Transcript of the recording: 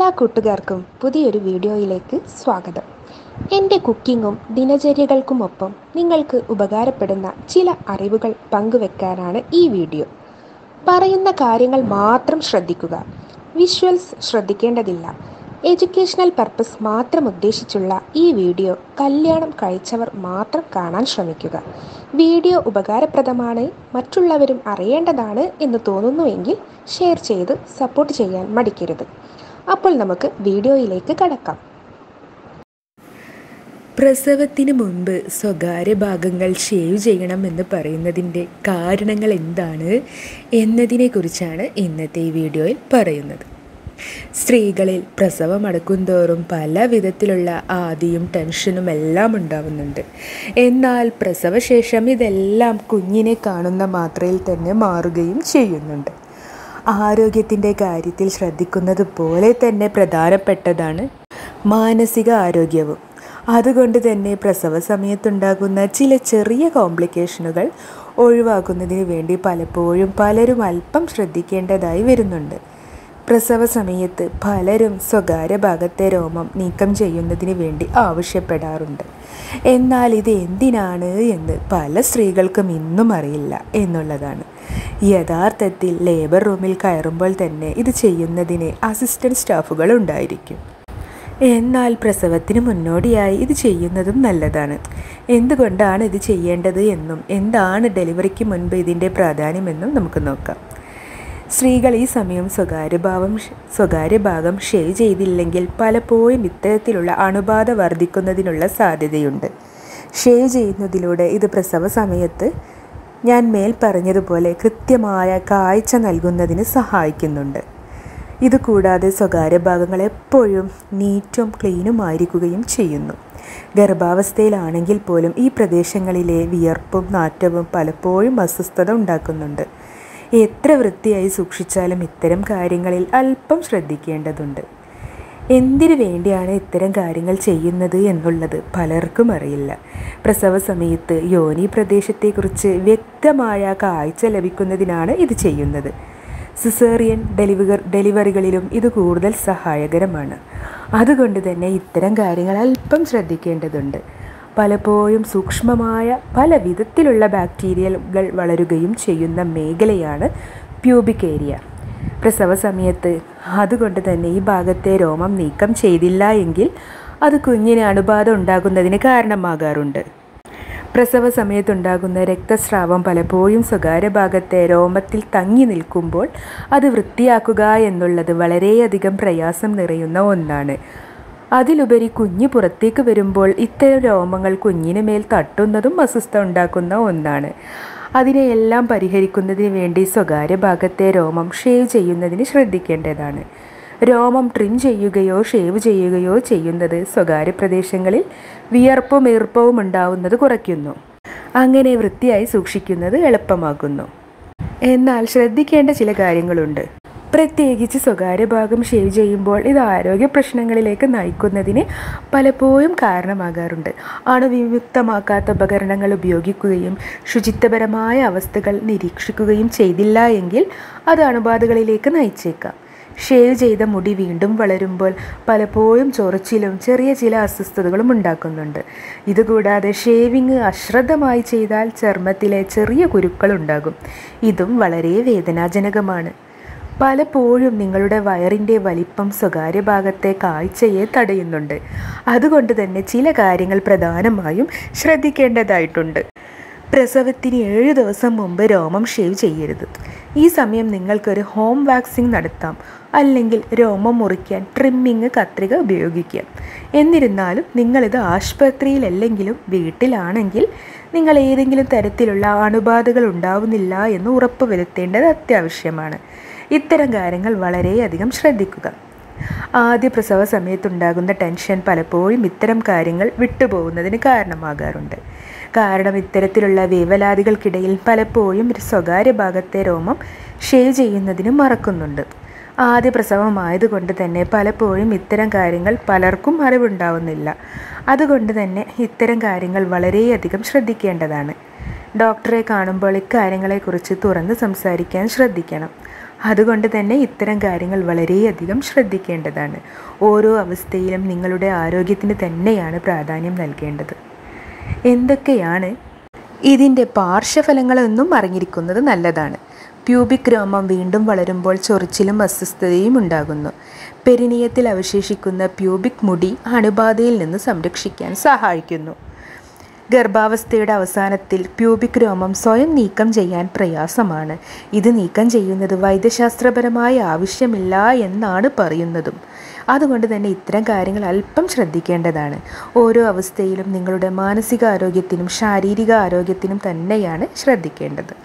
എല്ലാ കൂട്ടുകാർക്കും പുതിയൊരു വീഡിയോയിലേക്ക് സ്വാഗതം എൻ്റെ കുക്കിങ്ങും ദിനചര്യകൾക്കുമൊപ്പം നിങ്ങൾക്ക് ഉപകാരപ്പെടുന്ന ചില അറിവുകൾ പങ്കുവെക്കാനാണ് ഈ വീഡിയോ പറയുന്ന കാര്യങ്ങൾ മാത്രം ശ്രദ്ധിക്കുക വിഷ്വൽസ് ശ്രദ്ധിക്കേണ്ടതില്ല എഡ്യൂക്കേഷണൽ പർപ്പസ് മാത്രം ഉദ്ദേശിച്ചുള്ള ഈ വീഡിയോ കല്യാണം കഴിച്ചവർ മാത്രം കാണാൻ ശ്രമിക്കുക വീഡിയോ ഉപകാരപ്രദമാണ് മറ്റുള്ളവരും അറിയേണ്ടതാണ് എന്ന് തോന്നുന്നുവെങ്കിൽ ഷെയർ ചെയ്ത് സപ്പോർട്ട് ചെയ്യാൻ മടിക്കരുത് അപ്പോൾ നമുക്ക് വീഡിയോയിലേക്ക് കടക്കാം പ്രസവത്തിന് മുൻപ് സ്വകാര്യ ഭാഗങ്ങൾ ഷേവ് ചെയ്യണമെന്ന് പറയുന്നതിൻ്റെ കാരണങ്ങൾ എന്താണ് എന്നതിനെക്കുറിച്ചാണ് ഇന്നത്തെ ഈ വീഡിയോയിൽ പറയുന്നത് സ്ത്രീകളിൽ പ്രസവം അടുക്കുന്തോറും പല വിധത്തിലുള്ള ആദിയും ടെൻഷനും എല്ലാം ഉണ്ടാവുന്നുണ്ട് എന്നാൽ പ്രസവശേഷം ഇതെല്ലാം കുഞ്ഞിനെ കാണുന്ന മാത്രയിൽ തന്നെ മാറുകയും ചെയ്യുന്നുണ്ട് ആരോഗ്യത്തിൻ്റെ കാര്യത്തിൽ ശ്രദ്ധിക്കുന്നത് പോലെ തന്നെ പ്രധാനപ്പെട്ടതാണ് മാനസിക ആരോഗ്യവും അതുകൊണ്ട് തന്നെ പ്രസവ സമയത്തുണ്ടാകുന്ന ചില ചെറിയ കോംപ്ലിക്കേഷനുകൾ ഒഴിവാക്കുന്നതിന് വേണ്ടി പലപ്പോഴും പലരും അല്പം ശ്രദ്ധിക്കേണ്ടതായി വരുന്നുണ്ട് പ്രസവ സമയത്ത് പലരും സ്വകാര്യ ഭാഗത്തെ രോമം നീക്കം ചെയ്യുന്നതിന് വേണ്ടി ആവശ്യപ്പെടാറുണ്ട് എന്നാൽ ഇത് എന്തിനാണ് എന്ന് പല സ്ത്രീകൾക്കും ഇന്നും അറിയില്ല എന്നുള്ളതാണ് യഥാർത്ഥത്തിൽ ലേബർ റൂമിൽ കയറുമ്പോൾ തന്നെ ഇത് ചെയ്യുന്നതിന് അസിസ്റ്റൻറ്റ് സ്റ്റാഫുകൾ ഉണ്ടായിരിക്കും എന്നാൽ പ്രസവത്തിന് മുന്നോടിയായി ഇത് ചെയ്യുന്നതും നല്ലതാണ് എന്തുകൊണ്ടാണ് ഇത് ചെയ്യേണ്ടത് എന്നും എന്താണ് ഡെലിവറിക്ക് മുൻപ് ഇതിൻ്റെ പ്രാധാന്യമെന്നും നമുക്ക് നോക്കാം സ്ത്രീകൾ ഈ സമയം സ്വകാര്യഭാവം സ്വകാര്യ ഭാഗം ഷേവ് ചെയ്തില്ലെങ്കിൽ പലപ്പോഴും ഇത്തരത്തിലുള്ള അണുബാധ വർദ്ധിക്കുന്നതിനുള്ള സാധ്യതയുണ്ട് ഷേവ് ചെയ്യുന്നതിലൂടെ ഇത് പ്രസവ സമയത്ത് ഞാൻ മേൽ പറഞ്ഞതുപോലെ കൃത്യമായ കാഴ്ച നൽകുന്നതിന് സഹായിക്കുന്നുണ്ട് ഇതുകൂടാതെ സ്വകാര്യ ഭാഗങ്ങൾ എപ്പോഴും നീറ്റും ക്ലീനുമായിരിക്കുകയും ചെയ്യുന്നു ഗർഭാവസ്ഥയിലാണെങ്കിൽ പോലും ഈ പ്രദേശങ്ങളിലെ വിയർപ്പും നാറ്റവും പലപ്പോഴും അസ്വസ്ഥത ഉണ്ടാക്കുന്നുണ്ട് എത്ര വൃത്തിയായി സൂക്ഷിച്ചാലും ഇത്തരം കാര്യങ്ങളിൽ അല്പം ശ്രദ്ധിക്കേണ്ടതുണ്ട് എന്തിനു വേണ്ടിയാണ് ഇത്തരം കാര്യങ്ങൾ ചെയ്യുന്നത് എന്നുള്ളത് പലർക്കും അറിയില്ല പ്രസവ സമയത്ത് യോനി പ്രദേശത്തെക്കുറിച്ച് വ്യക്തമായ കാഴ്ച ലഭിക്കുന്നതിനാണ് ഇത് ചെയ്യുന്നത് സിസേറിയൻ ഡെലിവർ ഡെലിവറികളിലും ഇത് കൂടുതൽ സഹായകരമാണ് അതുകൊണ്ട് തന്നെ ഇത്തരം കാര്യങ്ങൾ അല്പം ശ്രദ്ധിക്കേണ്ടതുണ്ട് പലപ്പോഴും സൂക്ഷ്മമായ പല വിധത്തിലുള്ള ബാക്ടീരിയകൾ വളരുകയും ചെയ്യുന്ന മേഖലയാണ് പ്യൂബിക് ഏരിയ പ്രസവ സമയത്ത് അതുകൊണ്ട് തന്നെ ഈ ഭാഗത്തെ രോമം നീക്കം ചെയ്തില്ല എങ്കിൽ അത് കുഞ്ഞിന് അണുബാധ ഉണ്ടാകുന്നതിന് കാരണമാകാറുണ്ട് പ്രസവ സമയത്തുണ്ടാകുന്ന രക്തസ്രാവം പലപ്പോഴും സ്വകാര്യ ഭാഗത്തെ രോമത്തിൽ തങ്ങി നിൽക്കുമ്പോൾ അത് വൃത്തിയാക്കുക എന്നുള്ളത് വളരെയധികം പ്രയാസം നിറയുന്ന ഒന്നാണ് അതിലുപരി കുഞ്ഞ് പുറത്തേക്ക് വരുമ്പോൾ ഇത്തരം രോമങ്ങൾ കുഞ്ഞിന് മേൽ തട്ടുന്നതും അസ്വസ്ഥ ഉണ്ടാക്കുന്ന ഒന്നാണ് അതിനെയെല്ലാം പരിഹരിക്കുന്നതിന് വേണ്ടി സ്വകാര്യ ഭാഗത്തെ രോമം ഷേവ് ചെയ്യുന്നതിന് ശ്രദ്ധിക്കേണ്ടതാണ് രോമം ട്രിം ചെയ്യുകയോ ഷേവ് ചെയ്യുകയോ ചെയ്യുന്നത് സ്വകാര്യ പ്രദേശങ്ങളിൽ വിയർപ്പും ഈർപ്പവും ഉണ്ടാവുന്നത് കുറയ്ക്കുന്നു അങ്ങനെ വൃത്തിയായി സൂക്ഷിക്കുന്നത് എളുപ്പമാക്കുന്നു എന്നാൽ ശ്രദ്ധിക്കേണ്ട ചില കാര്യങ്ങളുണ്ട് പ്രത്യേകിച്ച് സ്വകാര്യ ഭാഗം ഷേവ് ചെയ്യുമ്പോൾ ഇത് ആരോഗ്യ പ്രശ്നങ്ങളിലേക്ക് നയിക്കുന്നതിന് പലപ്പോഴും കാരണമാകാറുണ്ട് അണുവിമുക്തമാക്കാത്ത ഉപകരണങ്ങൾ ഉപയോഗിക്കുകയും ശുചിത്വപരമായ അവസ്ഥകൾ നിരീക്ഷിക്കുകയും ചെയ്തില്ല എങ്കിൽ അത് അണുബാധകളിലേക്ക് നയിച്ചേക്കാം ഷേവ് ചെയ്ത മുടി വീണ്ടും വളരുമ്പോൾ പലപ്പോഴും ചൊറിച്ചിലും ചെറിയ ചില അസ്വസ്ഥതകളും ഉണ്ടാക്കുന്നുണ്ട് ഇതുകൂടാതെ ഷേവിങ് അശ്രദ്ധമായി ചെയ്താൽ ചർമ്മത്തിലെ ചെറിയ കുരുക്കളുണ്ടാകും ഇതും വളരെ വേദനാജനകമാണ് പലപ്പോഴും നിങ്ങളുടെ വയറിൻ്റെ വലിപ്പം സ്വകാര്യ ഭാഗത്തെ കാഴ്ചയെ തടയുന്നുണ്ട് അതുകൊണ്ട് തന്നെ ചില കാര്യങ്ങൾ പ്രധാനമായും ശ്രദ്ധിക്കേണ്ടതായിട്ടുണ്ട് പ്രസവത്തിന് ഏഴ് ദിവസം മുമ്പ് രോമം ഷേവ് ചെയ്യരുത് ഈ സമയം നിങ്ങൾക്കൊരു ഹോം വാക്സിംഗ് നടത്താം അല്ലെങ്കിൽ രോമം മുറിക്കാൻ ട്രിമ്മിങ് കത്രിക ഉപയോഗിക്കാം എന്നിരുന്നാലും നിങ്ങളിത് ആശുപത്രിയിലല്ലെങ്കിലും വീട്ടിലാണെങ്കിൽ നിങ്ങൾ ഏതെങ്കിലും തരത്തിലുള്ള അണുബാധകൾ ഉണ്ടാവുന്നില്ല എന്ന് ഉറപ്പുവരുത്തേണ്ടത് അത്യാവശ്യമാണ് ഇത്തരം കാര്യങ്ങൾ വളരെയധികം ശ്രദ്ധിക്കുക ആദ്യ പ്രസവ സമയത്തുണ്ടാകുന്ന ടെൻഷൻ പലപ്പോഴും ഇത്തരം കാര്യങ്ങൾ വിട്ടുപോകുന്നതിന് കാരണമാകാറുണ്ട് കാരണം ഇത്തരത്തിലുള്ള വേവലാതികൾക്കിടയിൽ പലപ്പോഴും ഒരു സ്വകാര്യ ഭാഗത്തെ രോമം ഷേവ് ചെയ്യുന്നതിന് മറക്കുന്നുണ്ട് ആദ്യ പ്രസവമായതുകൊണ്ട് തന്നെ പലപ്പോഴും ഇത്തരം കാര്യങ്ങൾ പലർക്കും അറിവുണ്ടാവുന്നില്ല അതുകൊണ്ട് തന്നെ ഇത്തരം കാര്യങ്ങൾ വളരെയധികം ശ്രദ്ധിക്കേണ്ടതാണ് ഡോക്ടറെ കാണുമ്പോൾ ഇക്കാര്യങ്ങളെക്കുറിച്ച് തുറന്ന് സംസാരിക്കാൻ ശ്രദ്ധിക്കണം അതുകൊണ്ട് തന്നെ ഇത്തരം കാര്യങ്ങൾ വളരെയധികം ശ്രദ്ധിക്കേണ്ടതാണ് ഓരോ അവസ്ഥയിലും നിങ്ങളുടെ ആരോഗ്യത്തിന് തന്നെയാണ് പ്രാധാന്യം നൽകേണ്ടത് എന്തൊക്കെയാണ് ഇതിൻ്റെ പാർശ്വഫലങ്ങളെന്നും അറിഞ്ഞിരിക്കുന്നത് നല്ലതാണ് പ്യൂബിക് രോമം വീണ്ടും വളരുമ്പോൾ ചൊറിച്ചിലും അസ്വസ്ഥതയും ഉണ്ടാകുന്നു പെരിനിയത്തിൽ അവശേഷിക്കുന്ന പ്യൂബിക് മുടി അണുബാധയിൽ നിന്ന് സംരക്ഷിക്കാൻ സഹായിക്കുന്നു ഗർഭാവസ്ഥയുടെ അവസാനത്തിൽ പ്യൂബിക് രോമം സ്വയം നീക്കം ചെയ്യാൻ പ്രയാസമാണ് ഇത് നീക്കം ചെയ്യുന്നത് വൈദ്യശാസ്ത്രപരമായ ആവശ്യമില്ല എന്നാണ് പറയുന്നതും അതുകൊണ്ട് തന്നെ ഇത്തരം കാര്യങ്ങൾ അല്പം ശ്രദ്ധിക്കേണ്ടതാണ് ഓരോ അവസ്ഥയിലും നിങ്ങളുടെ മാനസിക ആരോഗ്യത്തിനും ശാരീരിക ആരോഗ്യത്തിനും തന്നെയാണ് ശ്രദ്ധിക്കേണ്ടത്